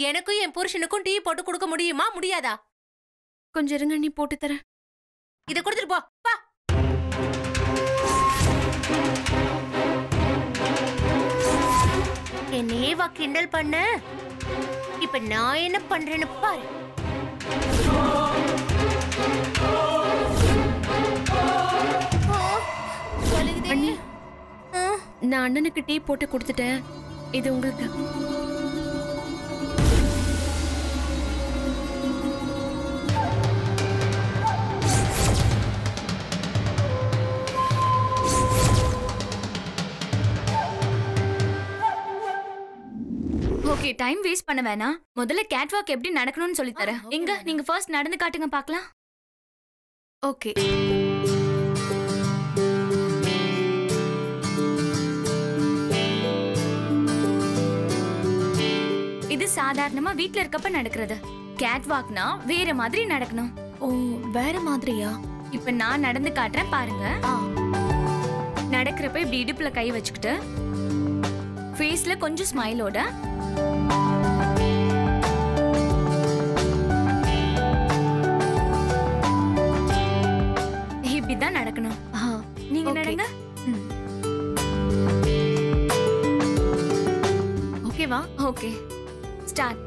எனக்கும் என் புருஷனுக்கும் டீ போட்டு கொடுக்க முடியுமா முடியாதா கொஞ்சம் இருங்க நீ போட்டு தரேன் இத கொடுத்துட்டு போ பா என்னையே வா கிண்டல் பண்ண இப்ப நான் என்ன பண்றேன்னு பாரு ஆ, வலிக்குதே. அண்ணி. ஆ, நான் அண்ணனுக்கு டீ போட்டு கொடுத்துட்டேன் இது உங்களுக்கு ஓகே டைம் வேஸ்ட் பண்ண வேணாம் முதல்ல கேட் வாக் எப்படி நடக்கணும்னு சொல்லி தரேன் எங்க நீங்க ஃபர்ஸ்ட் நடந்து காட்டுங்க பார்க்கலாம் ஓகே இது சாதாரணமா வீட்ல இருக்கப்ப நடக்கிறது கேட் வாக்னா வேற மாதிரி நடக்கணும் ஓ வேற மாதிரியா இப்ப நான் நடந்து காட்டுறேன் பாருங்க ஆ. நடக்கிறப்ப இப்படி இடுப்புல கை வச்சுக்கிட்டு ஃபேஸ்ல கொஞ்சம் ஸ்மைலோட இப்படிதான் நடக்கணும் ஆ, நீங்க Okay. நடங்க ம். ஓகேவா ஓகே ஸ்டார்ட்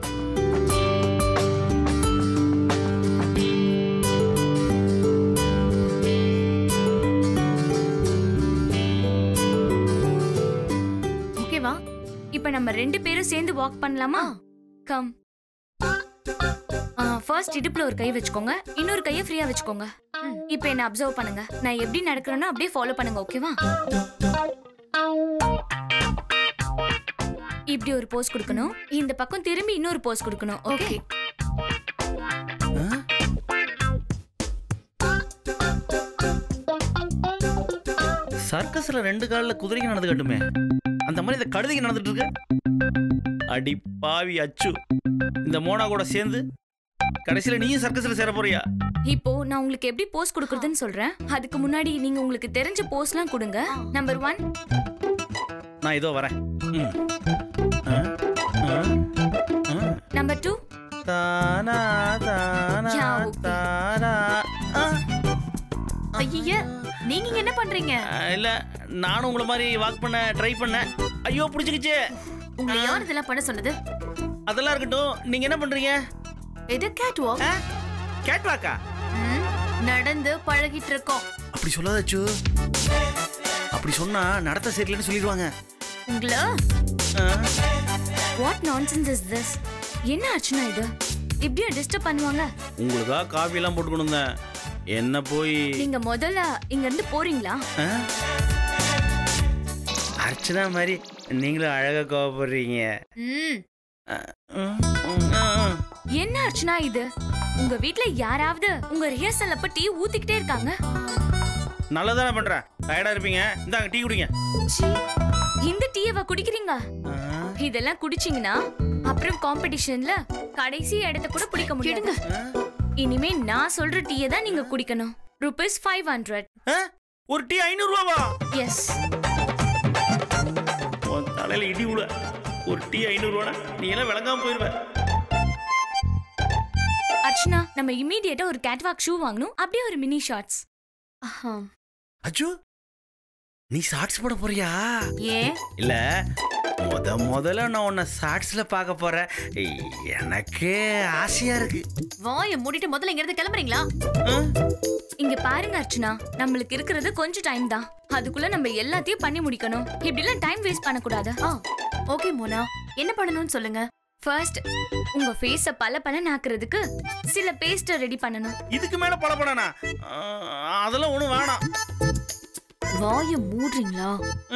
ஓகேவா இப்ப நம்ம ரெண்டு பேரும் சேர்ந்து வாக் பண்ணலாமா கம் ஃபர்ஸ்ட் இடுப்புல ஒரு கை வச்சுக்கோங்க இன்னொரு கையை ஃப்ரீயா வச்சுக்கோங்க ம். இப்போ என்ன அப்சர்வ் பண்ணுங்க நான் எப்படி நடக்கிறேனோ அப்படியே ஃபாலோ பண்ணுங்க ஓகேவா இப்படி ஒரு போஸ் கொடுக்கணும் இந்த பக்கம் திரும்பி இன்னொரு போஸ் கொடுக்கணும் ஓகே ஓகே சர்க்கஸ்ல ரெண்டு காலில் குதிரைக்கு நடந்து கட்டுமே அந்த மாதிரி இந்த கழுதைக்கு நடந்துட்டு இருக்கு அடி பாவி அச்சு இந்த மோனா கூட சேர்ந்து கடைசியில நீயும் சர்க்கஸ்ல சேர போறியா இப்போ நான் உங்களுக்கு எப்படி போஸ் கொடுக்கறதுன்னு சொல்றேன் அதுக்கு முன்னாடி நீங்க உங்களுக்கு தெரிஞ்ச போஸ்லாம் கொடுங்க நம்பர் ஒன் நான் இதோ வரேன் ம். ஆ, ஆ, ஆ. நம்பர் டூ தானா, தானா, யா, okay. தானா. ஆ. ஐய நீங்க இங்க என்ன பண்றீங்க ஆ, இல்ல நானும் உங்களை மாதிரி வாக் பண்ண ட்ரை பண்ணேன் ஐயோ பிடிச்சிக்கிச்சு உங்களை யார் இதெல்லாம் பண்ண சொன்னது அதெல்லாம் இருக்கட்டும் நீங்க என்ன பண்றீங்க இது கேட் வாக் கேட் வாக்கா நடந்து பழகிட்டு இருக்கோம் அப்படி சொல்லாத அச்சு அப்படி சொன்னா நடத்த சரியில்லைன்னு சொல்லிடுவாங்க உங்களை ஆ. வாட் நான்சென்ஸ் இஸ் திஸ் என்ன ஆச்சுன்னா இது இப்படியா டிஸ்டர்ப் பண்ணுவாங்க உங்களுக்கா காஃபி எல்லாம் போட்டு கொண்டு வந்தேன் என்ன போய் நீங்க முதல்ல இங்க இருந்து போறீங்களா ஆ? அர்ச்சனா மாதிரி நீங்களும் அழகா கோவப்படுறீங்க ம் ம், ம், ஆ, ஆ. என்ன அர்ச்சனா இது உங்க வீட்ல யாராவது உங்க ரிஹர்சல் அப்ப டீ ஊத்திக்கிட்டே இருக்காங்க நல்லதானே பண்றேன் டயர்டா இருப்பீங்க இந்தாங்க டீ குடிங்க சீ, இந்த டீயவா குடிக்கிறீங்க ஆ. இதெல்லாம் குடிச்சீங்கன்னா அப்புறம் காம்படிஷன்ல கடைசி இடத்த கூட பிடிக்க முடியாது இனிமே நான் சொல்ற டீயை தான் நீங்க குடிக்கணும் ருபீஸ் ஃபைவ் ஹண்ட்ரட் ஆ? ஒரு டீ ஐநூறு ரூபாவா எஸ் உன் தலையில இடி விழ ஒரு டீ ஐநூறு ரூபா நீ எல்லாம் விளங்காம போயிருவ அர்ச்சனா நம்ம இமீடியட்டா ஒரு கேட்வாக் ஷூ வாங்கணும் அப்படியே ஒரு மினி ஷார்ட்ஸ் ஆஹா. அச்சு நீ ஷார்ட்ஸ் போட போறியா ஏன் இல்ல முத முதல்ல நான் உன்னை ஷார்ட்ஸ்ல பார்க்க போறேன் எனக்கே ஆசையா இருக்கு வாயை மூடிட்டு முதல்ல இங்க இருந்து கிளம்புறீங்களா ஆ? இங்க பாருங்க அர்ச்சனா நம்மளுக்கு இருக்கிறது கொஞ்சம் டைம் தான் அதுக்குள்ள நம்ம எல்லாத்தையும் பண்ணி முடிக்கணும் இப்படிலாம் டைம் வேஸ்ட் பண்ணக்கூடாது ஆ ஓகே மோனா என்ன பண்ணணும்னு சொல்லுங்க ஃபர்ஸ்ட் உங்க ஃபேஸ பல பல ஆக்குறதுக்கு சில பேஸ்ட ரெடி பண்ணணும் இதுக்கு மேல படப்படானா அதெல்லாம் ஒண்ணும் வேணாம் வாயை மூடுறீங்களா ஆ?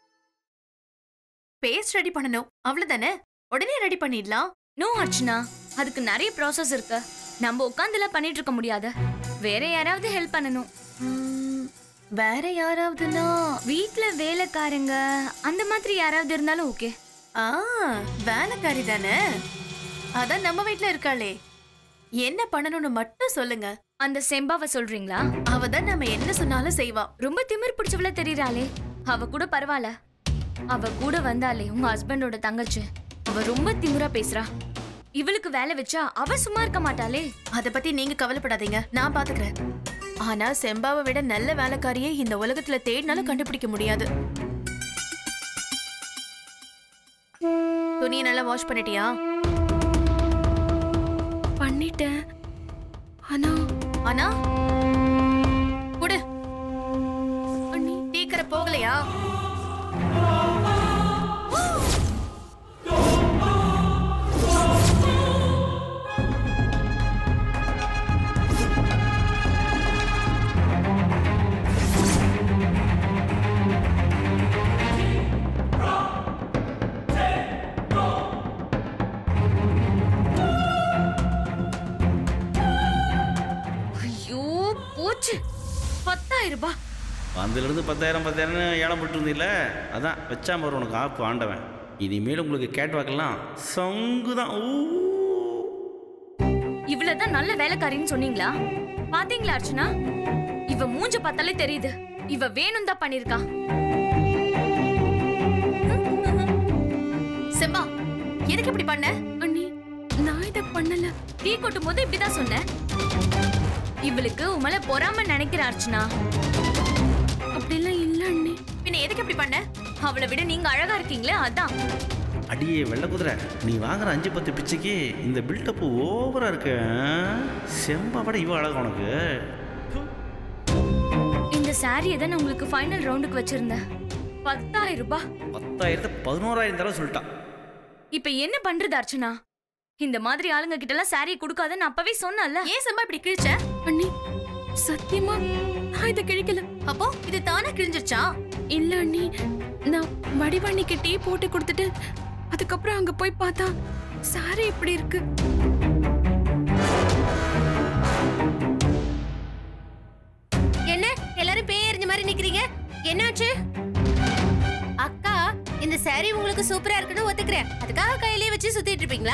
பேஸ்ட் ரெடி பண்ணணும் அவ்வளவுதானே உடனே ரெடி பண்ணிடலாம் நோ அர்ச்சனா அதுக்கு நிறைய ப்ராசஸ் இருக்கு நம்ம உட்காந்துலாம் பண்ணிட்டு இருக்க முடியாது வேற யாராவது ஹெல்ப் பண்ணணும் ம், வேற யாராவதுன்னா வீட்ல வேலைக்காரங்க அந்த மாதிரி யாராவது இருந்தாலும் ஓகே ஆ வேலைக்காரி தானே அதான் நம்ம வீட்ல இருக்காளே என்ன பண்ணணும்னு மட்டும் சொல்லுங்க அந்த செம்பாவை சொல்றீங்களா அவ தான் நம்ம என்ன சொன்னாலும் செய்வா ரொம்ப திமிர் பிடிச்சவள தெரியறாளே அவ கூட பரவாயில்ல அவ கூட வந்தாலே உங்க ஹஸ்பண்டோட தங்கச்சி அவ ரொம்ப திமிரா பேசுறா இவளுக்கு வேலை வச்சா அவ சும்மா இருக்க மாட்டாளே அத பத்தி நீங்க கவலைப்படாதீங்க நான் பாத்துக்கிறேன் ஆனா செம்பாவை விட நல்ல வேலைக்காரியை இந்த உலகத்துல தேடினாலும் கண்டுபிடிக்க முடியாது துணியை நல்லா வாஷ் பண்ணிட்டியா பண்ணிட்டேன் ஆனா ஆனா குடு அண்ணி டீக்கரை போகலையா ஐயோ போச்சு பத்தாயிரம் ரூபாய் வந்ததுலேருந்து பத்தாயிரம் பத்தாயிரம்னு ஏலம் போட்டுருந்தில்ல அதான் வச்சா பாரு உனக்கு ஆப்பு ஆண்டவன் இனிமேல் உங்களுக்கு கேட் வாக்கெல்லாம் சங்கு தான் ஊ இவ்வளவுதான் நல்ல வேலைக்காரின்னு சொன்னீங்களா பாத்தீங்களா அர்ச்சனா இவ மூஞ்ச பார்த்தாலே தெரியுது இவ வேணும் தான் பண்ணிருக்கா செம்பா எதுக்கு இப்படி பண்ண அண்ணி நான் இதை பண்ணல டீ கொட்டும் போது இப்படிதான் சொன்னேன் இவளுக்கு உமல பொறாம நினைக்கிற அர்ச்சனா அப்படிலாம் இல்ல அண்ணி பின்ன எதுக்கு இப்படி பண்ண அவளை விட நீங்க அழகா இருக்கீங்களே அதான் அடியே வெள்ளை குதிரை நீ வாங்குற அஞ்சு பத்து பிச்சைக்கு இந்த பில்டப்பு ஓவராக இருக்கு செம்பா விட இவ அழகா உனக்கு இந்த சாரியை தான் நான் உங்களுக்கு ஃபைனல் ரவுண்டுக்கு வச்சிருந்தேன் பத்தாயிரம் ரூபாய் பத்தாயிரத்தை பதினோராயிரம் தடவை சொல்லிட்டான் இப்ப என்ன பண்றது அர்ச்சனா இந்த மாதிரி ஆளுங்க கிட்ட எல்லாம் சாரியை கொடுக்காதன்னு அப்பவே சொன்னல ஏன் செம்பா இப்படி கிழிச்ச அண்ணி சத்தியமா நான் இதை கிழிக்கல அப்போ இது தானே கிழிஞ்சிருச்சா இல்ல அண்ணி நான் வடிவண்ணிக்கு டீ போட்டு கொடுத்துட்டு அதுக்கப்புறம் அங்க போய் பார்த்தா சாரி இப்படி இருக்கு என்ன எல்லாரும் பேய் எறிஞ்ச மாதிரி நிக்கிறீங்க என்னாச்சு அக்கா இந்த saree உங்களுக்கு சூப்பரா இருக்குன்னு ஒத்துக்கிறேன் அதுக்காக கையிலேயே வச்சு சுத்திட்டு இருப்பீங்களா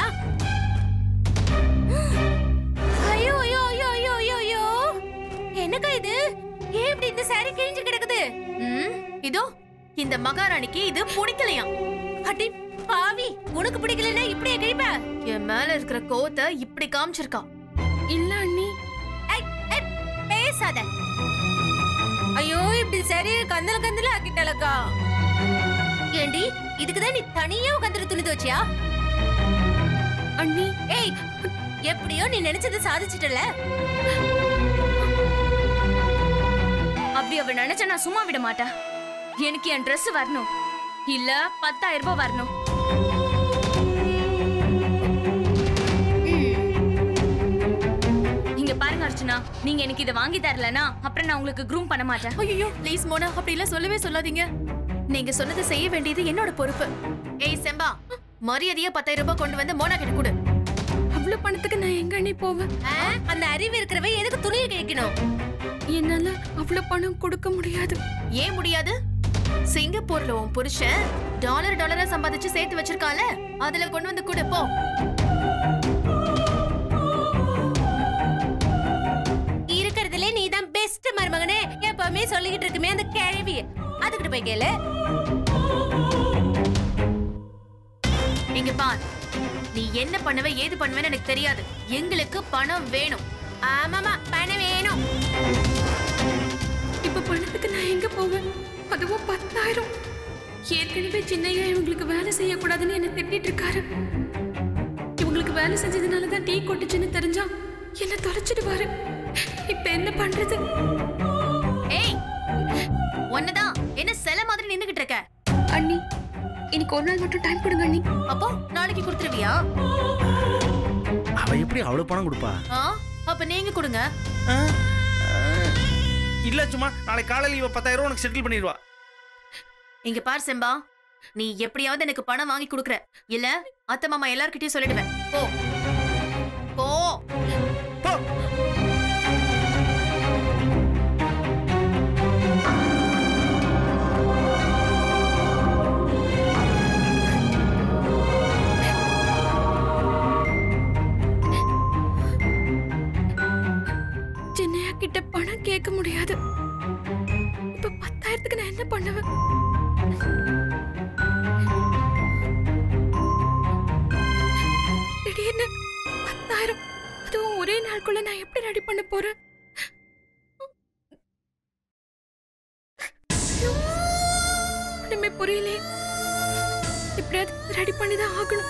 ஐயோ ஐயோ ஐயோ ஐயோ ஐயோ ஐயோ என்னக்கா இது ஏன் இப்படி இந்த saree கிழிஞ்சு கிடக்குது ம், இதோ இந்த மகாராணிக்கு இது பிடிக்கலையாம் அடி பாவி உனக்கு பிடிக்கலன்னா இப்படியே கிழிப்ப என் மேல இருக்கிற கோத்தை இப்படி காமிச்சிருக்கா இல்ல அண்ணி ஐ, ஐ, பேசாத ஐயோ இப்படி சரி கந்தல கந்தல ஆக்கிட்டாலக்கா ஏண்டி இதுக்குதான் நீ தனியா உட்காந்துட்டு துணி துவச்சியா அண்ணி ஏய் எப்படியோ நீ நினைச்சதை சாதிச்சிட்டல அப்படி அவ நினைச்சா நான் சும்மா விட மாட்டேன் எனக்கு என் Dress வரணும் இல்ல பத்தாயிரம் ரூபாய் வரணும் இங்க பாருங்க அர்ச்சனா நீங்க எனக்கு இதை வாங்கி தரலனா அப்புறம் நான் உங்களுக்கு க்ரூம் பண்ண மாட்டேன் ஐயோ ப்ளீஸ் மோனா அப்படி எல்லாம் சொல்லவே சொல்லாதீங்க நீங்க சொன்னதை செய்ய வேண்டியது என்னோட பொறுப்பு ஏய் செம்பா மரியாதையா பத்தாயிரம் ரூபாய் கொண்டு வந்து மோனா கிட்ட கொடு அவ்வளவு பணத்துக்கு நான் எங்க அண்ணி போவேன் ஆ, அந்த அறிவு இருக்கிறவ எதுக்கு துணியை கிழிக்கணும் என்னால அவ்வளவு பணம் கொடுக்க முடியாது ஏன் முடியாது சிங்கப்பூர்ல உன் புருஷன் டாலர் டாலரா சம்பாதிச்சு சேர்த்து வச்சிருக்கால அதுல கொண்டு வந்து கொடு போ இருக்கிறதுல நீ தான் பெஸ்ட் மருமகனே எப்பவுமே சொல்லிக்கிட்டு இருக்குமே அந்த கேள்வி அதுக்கிட்ட போய் கேளு இங்க பார் நீ என்ன பண்ணுவ ஏது பண்ணுவேன்னு எனக்கு தெரியாது எங்களுக்கு பணம் வேணும் ஆமாமா பணம் வேணும் இப்ப பணத்துக்கு நான் எங்க போவேன் அதுவும் பத்தாயிரம் ஏற்கனவே சின்னையா இவங்களுக்கு வேலை செய்யக்கூடாதுன்னு என்ன திட்டிட்டு இருக்காரு இவங்களுக்கு வேலை செஞ்சதுனால தான் டீ கொட்டுச்சுன்னு தெரிஞ்சா என்ன தொலைச்சிடுவாரு இப்ப என்ன பண்றது ஏய் ஒன்னதான் என்ன சில மாதிரி நின்னுகிட்டு இருக்க அண்ணி இன்னைக்கு ஒரு நாள் மட்டும் டைம் கொடுங்க அண்ணி அப்போ நாளைக்கு கொடுத்துருவியா அவ எப்படி அவ்வளோ பணம் கொடுப்பா ஆ அப்ப நீங்க கொடுங்க ஆ? ஆ, இல்ல சும்மா நாளைக்கு காலையில் இவ பத்தாயிரம் ரூபா உனக்கு செட்டில் பண்ணிடுவா இங்க பார் செம்பா நீ எப்படியாவது எனக்கு பணம் வாங்கி கொடுக்குற இல்ல அத்தை மாமா எல்லார்கிட்டயும் சொல்லிடுவேன் போ போ போ. சின்னையா கிட்ட பணம் கேட்க முடியாது இப்ப பத்தாயிரத்துக்கு நான் என்ன பண்ணுவேன் திடீர்னு திடீர்னு பத்தாயிரம் அதுவும் ஒரே நாளுக்குள்ள நான் எப்படி ரெடி பண்ண போறேன் ஒண்ணுமே புரியலையே எப்படியாவது ரெடி பண்ணிதான் ஆகணும்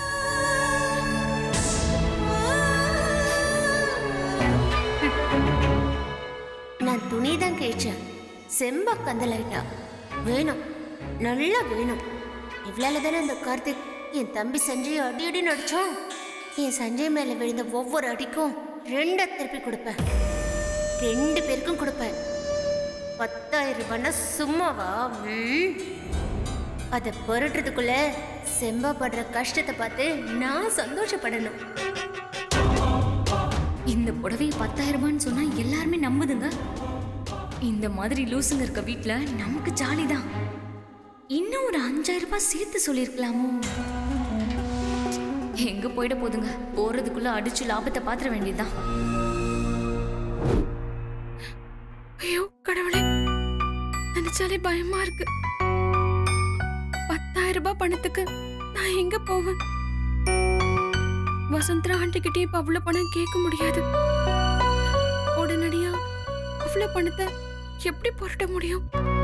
நான் துணி தான் கேட்டேன் செம்ப கந்தலாயிட்டா வேணும் நல்லா வேணும் இவ்வளவு தானே அந்த கார்த்திக் என் தம்பி சஞ்சய் அடி அடி நடிச்சோம் என் சஞ்சய் மேல விழுந்த ஒவ்வொரு அடிக்கும் ரெண்டா திருப்பி கொடுப்பேன் ரெண்டு பேருக்கும் கொடுப்பேன் பத்தாயிரம் ரூபாய்னா சும்மாவா ம்? அதை பொருட்டுறதுக்குள்ள செம்பா படுற கஷ்டத்தை பார்த்து நான் சந்தோஷப்படணும் இந்த புடவையை பத்தாயிரம் ரூபான்னு சொன்னா எல்லாருமே நம்புதுங்க இந்த மாதிரி லூசுங்க இருக்க வீட்ல நமக்கு ஜாலி தான் இன்னும் ஒரு அஞ்சாயிரம் ரூபாய் சேர்த்து சொல்லியிருக்கலாமோ எங்க போயிட போதுங்க போறதுக்குள்ள அடிச்சு லாபத்தை பாத்திர வேண்டியதுதான் ஐயோ கடவுளே நினைச்சாலே பயமா இருக்கு பத்தாயிரம் ரூபாய் பணத்துக்கு நான் எங்க போவேன் வசந்தரா ஆண்டி கிட்டே இப்ப அவ்வளவு பணம் கேட்க முடியாது உடனடியா அவ்வளவு பணத்தை எப்படி புரட்ட முடியும்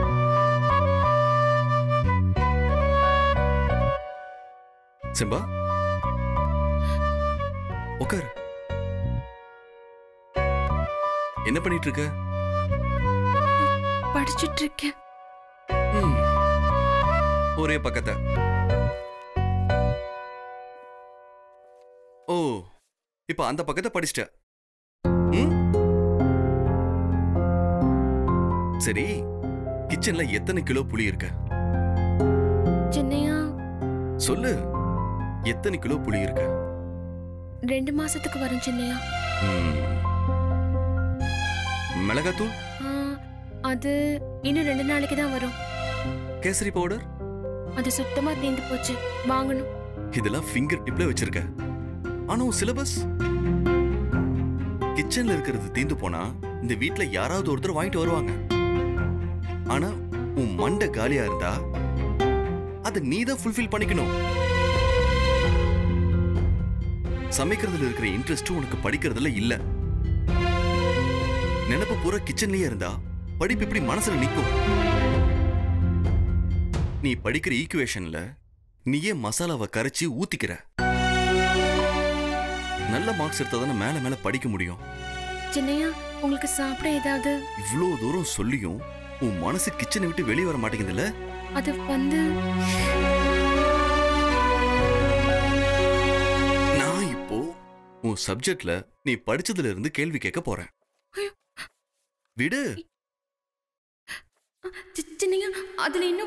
செம்பா உட்கார் என்ன பண்ணிட்டு இருக்க படிச்சிட்டு இருக்கேன் ம். ஒரே பக்கத்தை ஓ இப்ப அந்த பக்கத்தை படிச்சிட்ட ம்? சரி கிச்சன்ல எத்தனை கிலோ புளி இருக்க சின்னையா சொல்லு எத்தனை கிலோ புளி இருக்க ரெண்டு மாசத்துக்கு வரும் சின்னையா ம். மிளகாத்தூள் ஆ, அது இன்னும் ரெண்டு நாளைக்கு தான் வரும் கேசரி பவுடர் அது சுத்தமா தீந்து போச்சு வாங்கணும் இதெல்லாம் ஃபிங்கர் டிப்ல வச்சிருக்க ஆனா உன் சிலபஸ் கிச்சன்ல இருக்கிறது தீந்து போனா இந்த வீட்ல யாராவது ஒருத்தர் வாங்கிட்டு வருவாங்க ஆனா உன் மண்டை காலியா இருந்தா அதை நீ தான் ஃபுல்ஃபில் பண்ணிக்கணும் சமைக்கிறதுல இருக்கிற இன்ட்ரெஸ்ட் உனக்கு படிக்கிறதுல இல்ல நினைப்பு பூரா கிச்சன்லயே இருந்தா படிப்பு இப்படி மனசுல நிக்கும் நீ படிக்கிற ஈக்குவேஷன்ல நீயே மசாலாவை கரைச்சி ஊத்திக்கிற நல்ல மார்க்ஸ் எடுத்தா தானே மேல மேல படிக்க முடியும் சின்னையா உங்களுக்கு சாப்பிட ஏதாவது இவ்வளோ தூரம் சொல்லியும் உன் மனசு கிச்சனை விட்டு வெளியே வர மாட்டேங்குதுல்ல அது வந்து நான் இப்போ உன் சப்ஜெக்ட்ல நீ படிச்சதுல இருந்து கேள்வி கேட்க போறேன் விடு சி- சின்னையா அதுல இன்னும்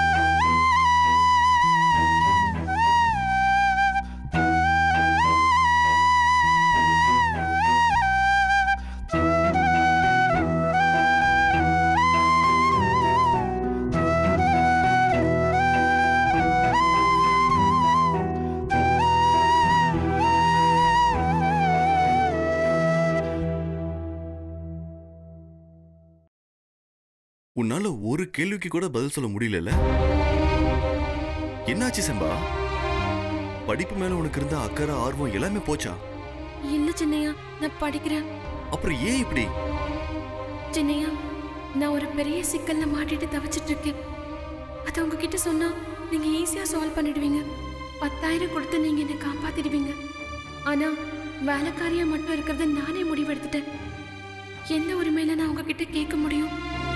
உன்னால ஒரு கேள்விக்கு கூட பதில் சொல்ல முடியலல்ல என்னாச்சு செம்பா படிப்பு மேல உனக்கு இருந்த அக்கறை ஆர்வம் எல்லாமே போச்சா இல்ல சின்னையா நான் படிக்கிறேன் அப்புறம் ஏன் இப்படி சின்னையா நான் ஒரு பெரிய சிக்கல்ல மாட்டிட்டு தவிச்சிட்டு இருக்கேன் அதை உங்ககிட்ட சொன்னா நீங்க ஈஸியா சால்வ் பண்ணிடுவீங்க பத்தாயிரம் கொடுத்து நீங்க என்னை காப்பாத்திடுவீங்க ஆனா வேலைக்காரியா மட்டும் இருக்கிறத நானே முடிவெடுத்துட்டேன் எந்த உரிமையில நான் உங்ககிட்ட கேட்க முடியும்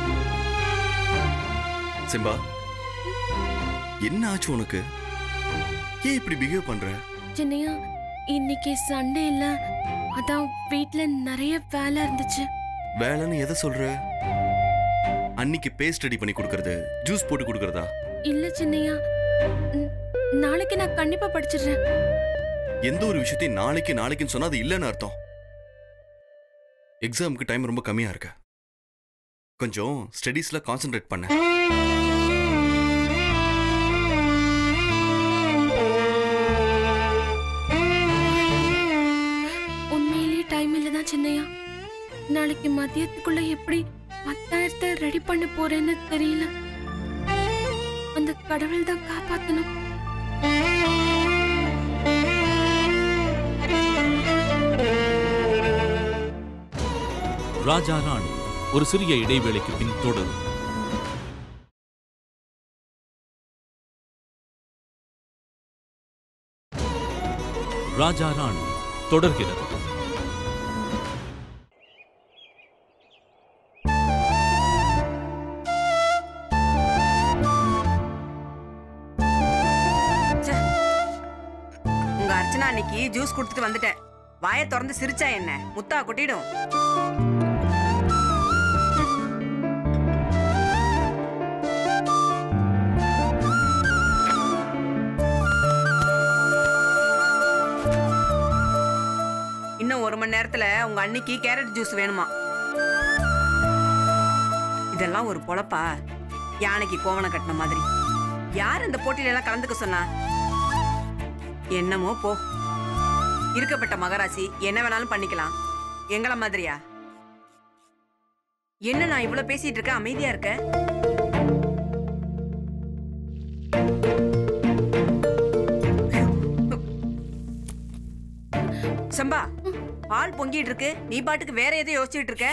செம்பா என்ன ஆச்சு உனக்கு ஏன் இப்படி பிஹேவ் பண்ற சின்னையா இன்னைக்கு சண்டே இல்ல அதான் வீட்ல நிறைய வேலை இருந்துச்சு வேலைன்னு எதை சொல்ற அன்னைக்கு பேஸ்ட் ரெடி பண்ணி கொடுக்கறது ஜூஸ் போட்டு கொடுக்கறதா இல்ல சின்னையா ந- நாளைக்கு நான் கண்டிப்பா படிச்சிடுறேன் எந்த ஒரு விஷயத்தையும் நாளைக்கு நாளைக்குன்னு சொன்னா அது இல்லைன்னு அர்த்தம் எக்ஸாமுக்கு டைம் ரொம்ப கம்மியா இருக்கு கொஞ்சம் ஸ்டடீஸ்ல கான்சென்ட்ரேட் பண்ண உண்மையிலேயே டைம் இல்லதான் சின்னையா நாளைக்கு மதியத்துக்குள்ள எப்படி பத்தாயிரத்தை ரெடி பண்ண போறேன்னு தெரியல அந்த கடவுள் தான் காப்பாத்தணும் ராஜா ராணி ஒரு சிறிய இடைவேளைக்கு பின் தொடரும் ராஜா ராணி தொடர்கிறது உங்க அர்ச்சனா அன்னைக்கு ஜூஸ் கொடுத்துட்டு வந்துட்டேன் வாயை திறந்து சிரிச்சா என்ன முத்தா கொட்டிடும் இன்னும் ஒரு மணி நேரத்துல உங்க அன்னைக்கு கேரட் ஜூஸ் வேணுமா இதெல்லாம் ஒரு பொழப்பா யானைக்கு கோவணம் கட்டின மாதிரி யார் இந்த போட்டியில எல்லாம் கலந்துக்க சொன்னா என்னமோ போ இருக்கப்பட்ட மகராசி என்ன வேணாலும் பண்ணிக்கலாம் எங்கள மாதிரியா என்ன நான் இவ்வளவு பேசிட்டு இருக்கேன் அமைதியா இருக்கேன் சம்பா பால் பொங்கிட்டு இருக்கு நீ பாட்டுக்கு வேற எதோ யோசிச்சுட்டு இருக்க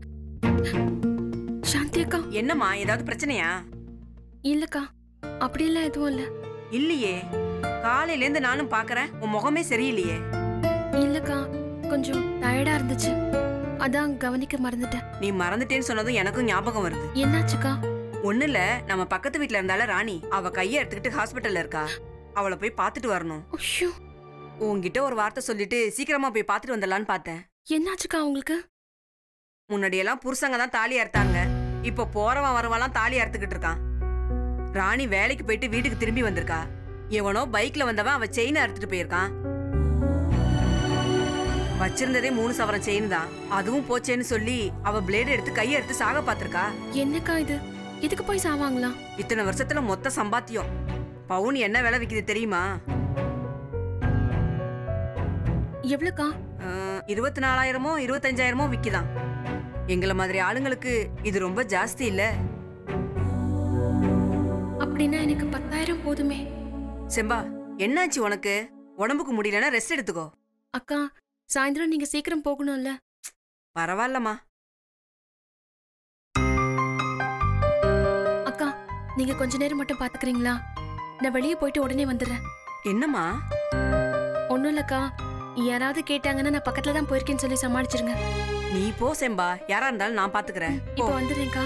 சாந்தி அக்கா என்னம்மா ஏதாவது பிரச்சனையா இல்லக்கா அப்படியெல்லாம் எதுவும் இல்ல இல்லையே காலையில இருந்து நானும் பாக்குறேன் உன் முகமே சரியில்லையே இல்லக்கா கொஞ்சம் டயர்டா இருந்துச்சு அதான் கவனிக்க மறந்துட்டேன் நீ மறந்துட்டேன்னு சொன்னதும் எனக்கும் ஞாபகம் வருது என்னாச்சுக்கா ஒண்ணு இல்ல நம்ம பக்கத்து வீட்ல இருந்தால ராணி அவ கைய எடுத்துக்கிட்டு ஹாஸ்பிட்டல்ல இருக்கா அவளை போய் பார்த்துட்டு வரணும் ஐயோ உன்கிட்ட ஒரு வார்த்தை சொல்லிட்டு சீக்கிரமா போய் பார்த்துட்டு வந்துடலான்னு பார்த்தேன் என்னாச்சுக்கா உங்களுக்கு முன்னாடியெல்லாம் புருஷங்க தான் தாலி அறுத்தாங்க இப்போ போறவன் வரவெல்லாம் தாலி அறுத்துக்கிட்டு இருக்கான் ராணி வேலைக்கு போயிட்டு வீட்டுக்கு திரும்பி வந்திருக்கா எவனோ பைக்ல வந்தவன் அவ செயினை அறுத்துட்டு போயிருக்கான் வச்சிருந்ததே மூணு சவரம் செயின் தான் அதுவும் போச்சேன்னு சொல்லி அவ பிளேடு எடுத்து கையை எடுத்து சாக பார்த்திருக்கா என்னக்கா இது எதுக்கு போய் சாவாங்களா இத்தனை வருஷத்துல மொத்த சம்பாத்தியம் பவுன் என்ன விலை விக்குது தெரியுமா எவ்வளோக்கா இருபத்தி நாலாயிரமோ இருபத்தஞ்சாயிரமோ விக்குதாம் எங்களை மாதிரி ஆளுங்களுக்கு இது ரொம்ப ஜாஸ்தி இல்ல அப்படின்னா எனக்கு பத்தாயிரம் போதுமே செம்பா என்னாச்சு உனக்கு உடம்புக்கு முடியலன்னா ரெஸ்ட் எடுத்துக்கோ அக்கா சாயந்தரம் நீங்க சீக்கிரம் போகணும்ல பரவாயில்லம்மா அக்கா நீங்க கொஞ்ச நேரம் மட்டும் பாத்துக்கிறீங்களா நான் வெளியே போயிட்டு உடனே வந்துடுறேன் என்னம்மா ஒன்றும் இல்லக்கா யாராவது கேட்டாங்கன்னா நான் பக்கத்துல தான் போயிருக்கேன்னு சொல்லி சமாளிச்சிருங்க நீ போ செம்பா யாரா இருந்தாலும் நான் பாத்துக்கிறேன் போ. இப்போ வந்துடுறேன்க்கா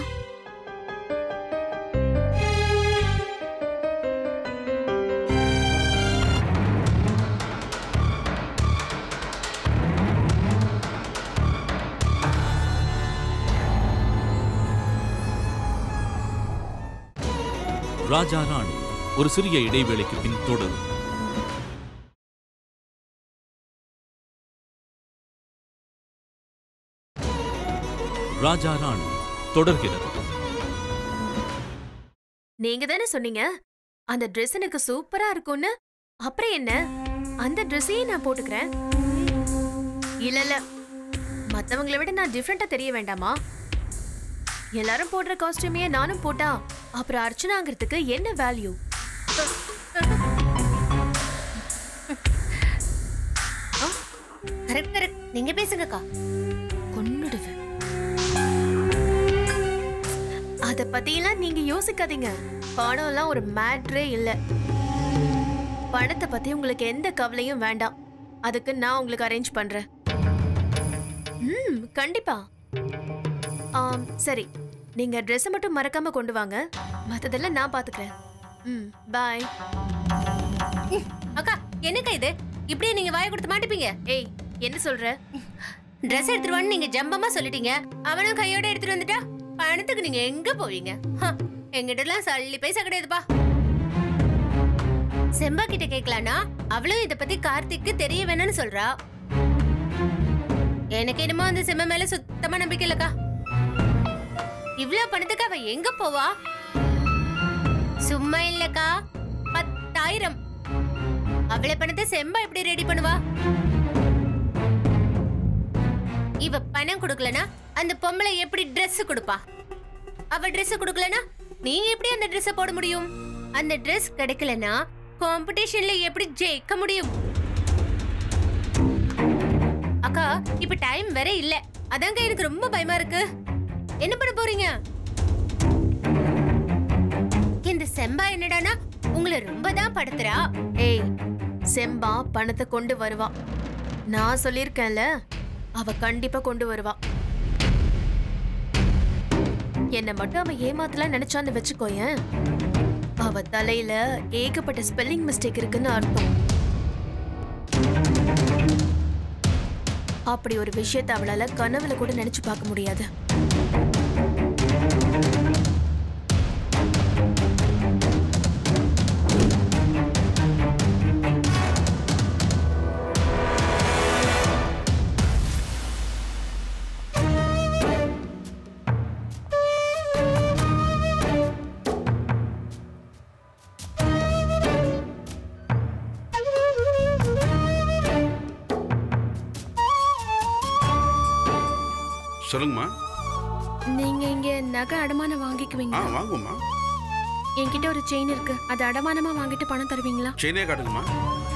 ராஜா ராணி ஒரு சிறிய இடைவேளைக்கு பின் தொடரும் ராஜா ராணி தொடர்கிறது நீங்க தானே சொன்னீங்க அந்த Dress எனக்கு சூப்பரா இருக்கும்னு அப்புறம் என்ன அந்த ட்ரெஸ்ஸையே நான் போட்டுக்கிறேன் இல்ல இல்ல மத்தவங்களை விட நான் டிஃப்ரெண்டா தெரிய வேண்டாமா எல்லாரும் போடுற காஸ்டியூமையே நானும் போட்டா அப்புறம் அர்ச்சனாங்கிறதுக்கு என்ன வேல்யூ கரெக்ட் கரெக்ட் நீங்க பேசுங்கக்கா கொன்னுடுவேன் அத பத்தியெல்லாம் நீங்க யோசிக்காதீங்க பணம்லாம் ஒரு மேட்ரே இல்ல பணத்தை பத்தி உங்களுக்கு எந்த கவலையும் வேண்டாம் அதுக்கு நான் உங்களுக்கு அரேஞ்ச் பண்றேன் ம் கண்டிப்பா ஆம் சரி நீங்க ட்ரெஸ் மட்டும் மறக்காம கொண்டு வாங்க மத்ததெல்லாம் நான் பாத்துக்கிறேன் ம் பாய் அக்கா என்னக்கா இது இப்படியே நீங்க வாயை கொடுத்து மாட்டிப்பீங்க ஏய் என்ன சொல்ற ட்ரெஸ் எடுத்துருவான்னு நீங்க ஜம்பமா சொல்லிட்டீங்க அவனும் கையோட எடுத்துட்டு வந்துட்டா பணத்துக்கு நீங்க எங்க போவீங்க ஹ, எங்கிட்டலாம் சல்லி பைசா கிடையாதுப்பா செம்பா கிட்ட கேட்கலானா அவளும் இத பத்தி கார்த்திக்கு தெரிய வேணும்னு சொல்றா எனக்கு என்னமோ அந்த செம்ம மேல சுத்தமா நம்பிக்கை இல்லக்கா இவ்வளவு பணத்துக்கு அவ எங்க போவா சும்மா இல்லக்கா பத்தாயிரம் அவ்வளவு பணத்தை செம்பா எப்படி ரெடி பண்ணுவா இவ பணம் கொடுக்கலனா அந்த பொம்பளை எப்படி Dress கொடுப்பா அவ Dress கொடுக்கலனா நீ எப்படி அந்த Dress போட முடியும் அந்த Dress கிடைக்கலனா காம்படிஷன்ல எப்படி ஜெயிக்க முடியும் அக்கா இப்ப டைம் வேற இல்ல அதாங்க எனக்கு ரொம்ப பயமா இருக்கு என்ன பண்ண போறீங்க இந்த செம்பா என்னடானா உங்களை ரொம்ப தான் படுத்துறா ஏய் செம்பா பணத்தை கொண்டு வருவா நான் சொல்லியிருக்கேன்ல அவ கண்டிப்பா கொண்டு வருவா என்ன மட்டும் அவ ஏமாத்தலாம் நினைச்சான்னு வச்சுக்கோயேன் அவ தலையில ஏகப்பட்ட ஸ்பெல்லிங் மிஸ்டேக் இருக்குன்னு அர்த்தம் அப்படி ஒரு விஷயத்தை அவளால கனவுல கூட நினைச்சு பார்க்க முடியாது சொல்லுங்கம்மா நீங்க இங்க நகை அடமானம் ஆ வாங்கிக்குவீங்களா வாங்குவோம்மா என்கிட்ட ஒரு செயின் இருக்கு அது அடமானமா வாங்கிட்டு பணம் தருவீங்களா செயினே காட்டுங்கம்மா